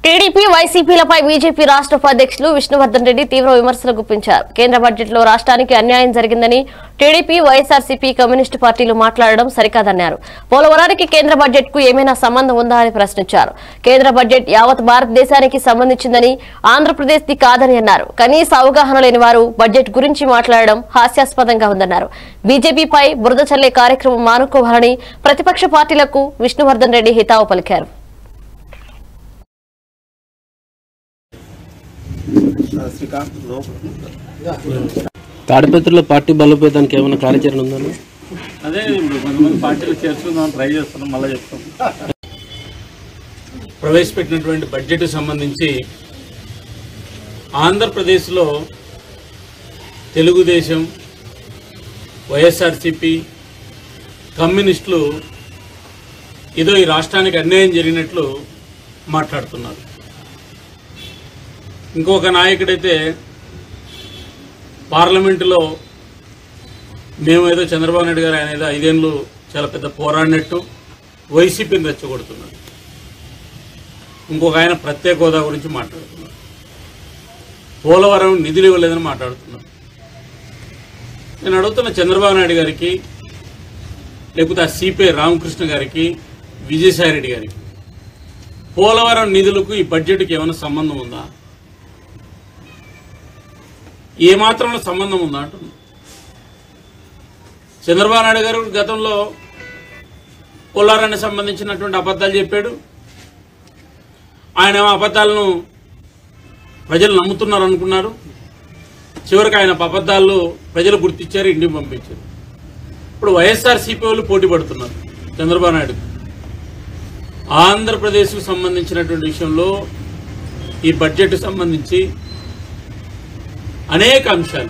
TDP వైసీపీలపై BJP రాష్ట్ర ఉపాధ్యక్షులు విష్ణువర్ధన్ రెడ్డి తీవ్ర విమర్శలు గుప్పించారు కేంద్ర బడ్జెట్ లో రాష్ట్రానికి అన్యాయం జరిగిందని టీడీపీ వైఎస్ఆర్సీపీ కమ్యూనిస్టు పార్టీలు మాట్లాడడం సరికాదన్నారు పోలవరానికి కేంద్ర బడ్జెట్ కు ఏమైనా సంబంధం ఉందా అని ప్రశ్నించారు కేంద్ర బడ్జెట్ యావత్ భారతదేశానికి సంబంధించిందని ఆంధ్రప్రదేశ్ ది కాదని అన్నారు కనీస అవగాహన లేని వారు బడ్జెట్ గురించి మాట్లాడడం హాస్యాస్పదంగా ఉందన్నారు బీజేపీపై బురద చల్లే కార్యక్రమం మానుకోవాలని ప్రతిపక్ష పార్టీలకు విష్ణువర్ధన్ రెడ్డి హితావు పలికారు శ్రీకాంత్ తాడిపత్రిలో పార్టీ బలోపేతానికి ఏమైనా కార్యాచరణ ఉందన్న అదే ఇప్పుడు కొంతమంది పార్టీలు చేర్చుకుందాం ట్రై చేస్తున్నాం మళ్ళీ చెప్తాం ప్రవేశపెట్టినటువంటి బడ్జెట్ సంబంధించి ఆంధ్రప్రదేశ్లో తెలుగుదేశం వైఎస్ఆర్సిపి కమ్యూనిస్టులు ఏదో ఈ రాష్ట్రానికి అన్యాయం జరిగినట్లు మాట్లాడుతున్నారు ఇంకొక నాయకుడైతే పార్లమెంటులో మేము ఏదో చంద్రబాబు నాయుడు గారు ఆయన ఏదో ఐదేళ్ళు చాలా పెద్ద పోరాడినట్టు వైసీపీని రెచ్చగొడుతున్నారు ఇంకొక ఆయన ప్రత్యేక హోదా గురించి మాట్లాడుతున్నారు పోలవరం నిధులు ఇవ్వలేదని మాట్లాడుతున్నారు నేను అడుగుతున్న చంద్రబాబు నాయుడు గారికి లేకపోతే ఆ సిపిఐ రామకృష్ణ గారికి విజయసాయి రెడ్డి గారికి పోలవరం నిధులకు ఈ బడ్జెట్కి ఏమైనా సంబంధం ఉందా ఏ మాత్రంలో సంబంధం ఉందా అంటున్నా చంద్రబాబు నాయుడు గారు గతంలో పోలారానికి సంబంధించినటువంటి అబద్ధాలు చెప్పాడు ఆయన ఏమో అబద్ధాలను ప్రజలు నమ్ముతున్నారు అనుకున్నారు చివరికి ఆయన అబద్ధాలు ప్రజలు గుర్తించారు ఇంటికి పంపించారు ఇప్పుడు వైఎస్ఆర్ సిపి వాళ్ళు పోటీ పడుతున్నారు చంద్రబాబు నాయుడు ఆంధ్రప్రదేశ్కు సంబంధించినటువంటి విషయంలో ఈ బడ్జెట్ సంబంధించి అనేక అంశాలు